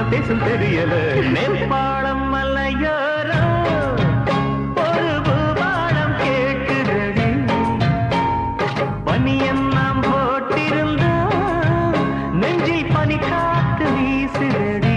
பேசும் தெரியல நேபாளம் மலையோரம் ஒரு பூபாலம் கேட்குதடி பனியன் நாம் போட்டிருந்தா நெஞ்சில் பனி காத்து வீசுதடி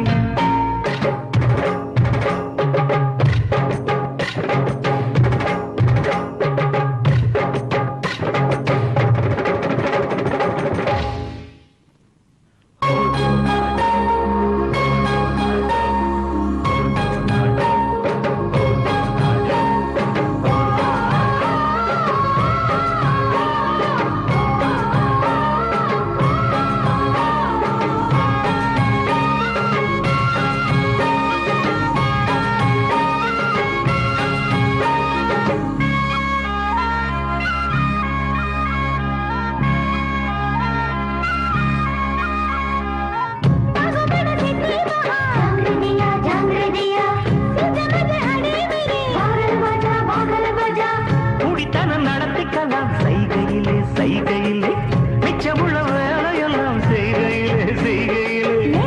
குடித்தனம் நடத்திக்கலாம் சைகையிலே சைகையிலே மிச்சமுள்ள வேலையெல்லாம் செய்கையிலே செய்கையிலே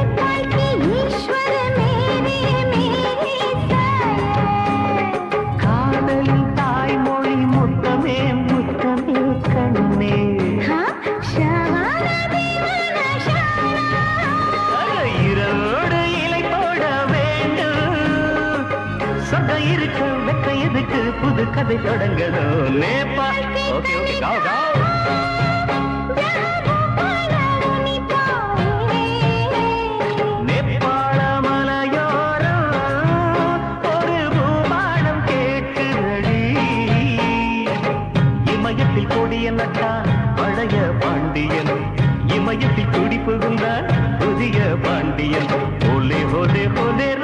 காதலின் தாய்மொழி முத்தமே முத்தமே கண்ணே இரவோடு இலை போட வேண்டும் சொர்க்கம் இருக்க வெக்க எதுக்கு புது கதை தொடங்கணும் நேப்பா ஓகே ஓகே காவ் காவ் நேபாள மலையோரம் ஒரு பூபாலம் கேட்குதடி இமயத்தில் கொடிய நட்டான் பழைய பாண்டியன் இமயத்தில் குடி புகுந்தான் புதிய பாண்டியன் ஒலே ஒலே ஒலே